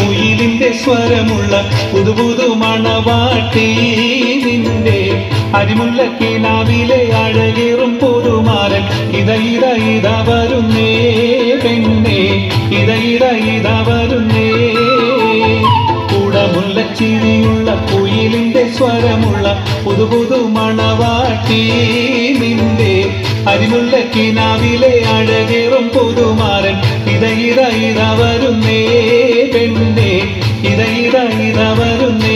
കുയിലിന്റെ സ്വരമുള്ള പുതുപുതു മണവാട്ടി നിന്റെ അരിമുല്ല കിനാവിലെ അഴകേറും പുതുമാരൻ ഇത ഇത ഇത വരുന്നേ പെണ്ണേ ഇത ഇത ഇത വരുന്നേ കൂടമുല്ല ചിരിയുള്ള കുയിലിന്റെ സ്വരമുള്ള പുതുപുതു മണവാട്ടി നിന്റെ അരിമുല്ല കിനാവിലെ അഴകേറും പുതുമാരൻ ഇത ഇത ഇത വരുന്നേ പെണ്ണേ ഇത ഇത ഇത വരുന്നേ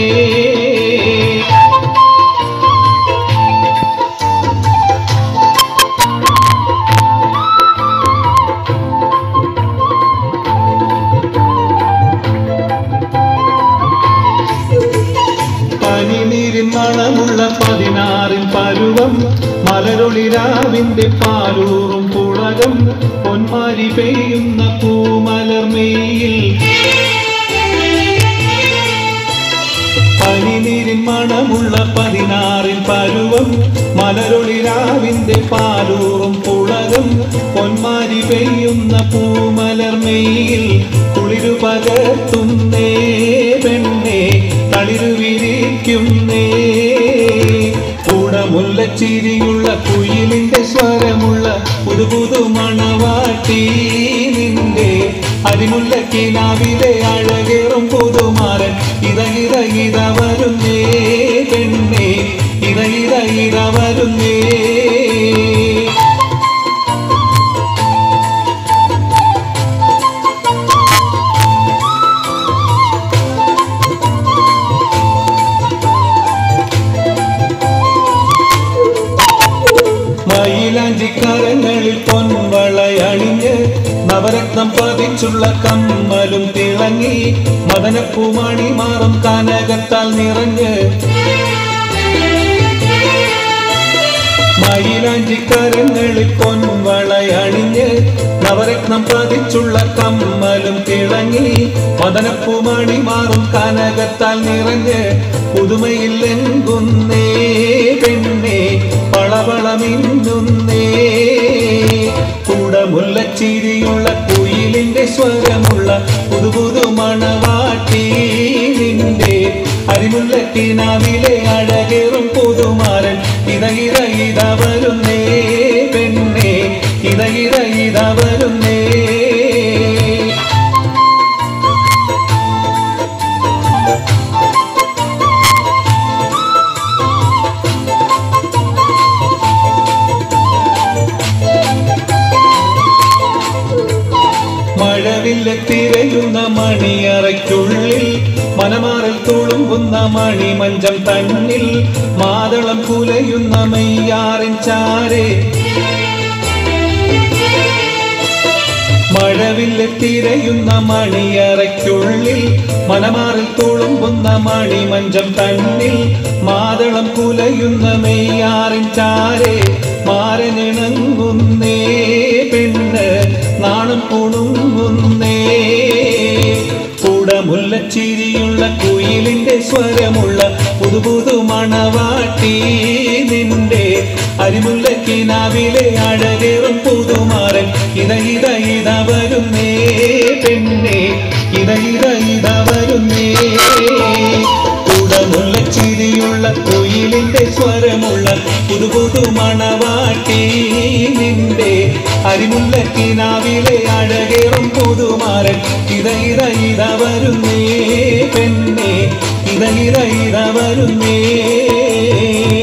പനിനീരിൻ മണമുള്ള പതിനാറിൻ പരുവം മലരൊളിരാവിന്റെ പാലൂറും പുളകം പൊന്മാരി പെയ്യുന്ന പൂമലർമെയിൽ പനിനീരിൻ മണമുള്ള പതിനാറിൻ പരുവം മലരൊളിരാവിന്റെ പാലൂറും പുളകം പൊന്മാരി പെയ്യുന്ന പൂമലർമെയിൽ കുളിരു പകർത്തുന്നേ പെണ്ണേ തളിരു വിരിക്കുന്നേ കൂടമുല്ലച്ചിരിയുള്ള കുയിലിന്റെ സ്വരമുള്ള പുതു പുതു മണവാട്ടി നിന്റെ അരിമുല്ല കിനാവിലെ അഴകേറും പുതുമാരൻ ഇത ഇത ഇത വരുന്നേ പെണ്ണേ ഇത ഇത ഇത വരുന്നേ മയിലാഞ്ചിക്കരങ്ങളിൽ പൊൻവളയണിഞ്ഞ് നവരത്നം പതിച്ചുള്ള കമ്മലും തിളങ്ങി മദനപ്പൂമണി മാറും കനകത്താൽ നിറഞ്ഞ് മയിലാഞ്ചിക്കരങ്ങളിൽ പൊൻവളയണിഞ്ഞ് നവരത്നം പതിച്ചുള്ള കമ്മലും തിളങ്ങി മദനപ്പൂമണി മാറും കനകത്താൽ നിറഞ്ഞ് പുതുമയിൽ എങ്കുന്നേ പെണ്ണേ പളവളമിന്നുന്നേ കൂടമുല്ലച്ചിരിയുള്ള കുയിലിന്റെ സ്വരമുള്ള പുതു പുതു മണവാട്ടി നിന്റെ അരിമുല്ലക്കിനാവിലെ അഴകേറും പുതുമാരൻ ഇത ഇത ഇത വരുന്നേ പെണ്ണേ ഇത ഇത ഇത വരുന്നേ മഴവില്ല തിരയുന്ന മണിയറയ്ക്കുള്ളിൽ മനമാറിൽ തുളുമ്പുന്ന മണിമഞ്ചം തന്നിൽ മാതളം കുലയുന്ന മെയ്യാറിൻ ചാരെ മഴവില്ല തിരയുന്ന മണിയറയ്ക്കുള്ളിൽ മനമാറിൽ തുളുമ്പുന്ന മണിമഞ്ചം തന്നിൽ മാതളം കുലയുന്ന മെയ്യാറിൻ ചാരെ മാരനിണങ്ങുന്നേ പെണ്ണ് നാണം പുണുങ്ങുന്നേ കൂടമുല്ലച്ചിരിയുള്ള കുയിലിന്റെ സ്വരമുള്ള പുതു പുതു മണവാട്ടി നിന്റെ അരിമുല്ലക്കിനാവിലെ അഴകേറും പുതുമാരൻ ഇത ഇത ഇത വരുന്നേ പെണ്ണേ ഇത ഇത ഇത വരുന്നേ കൂടമുല്ലച്ചിരിയുള്ള കുയിലിന്റെ സ്വരമുള്ള പുതു പുതു മണവാട്ടി നിന്റെ അരിമുല്ലക്കിനാവിലെ അഴകേറും പുതുമാരൻ ഇത ഇത ഇത വരുന്നേ പെണ്ണേ ഇത ഇത ഇത വരുന്നേ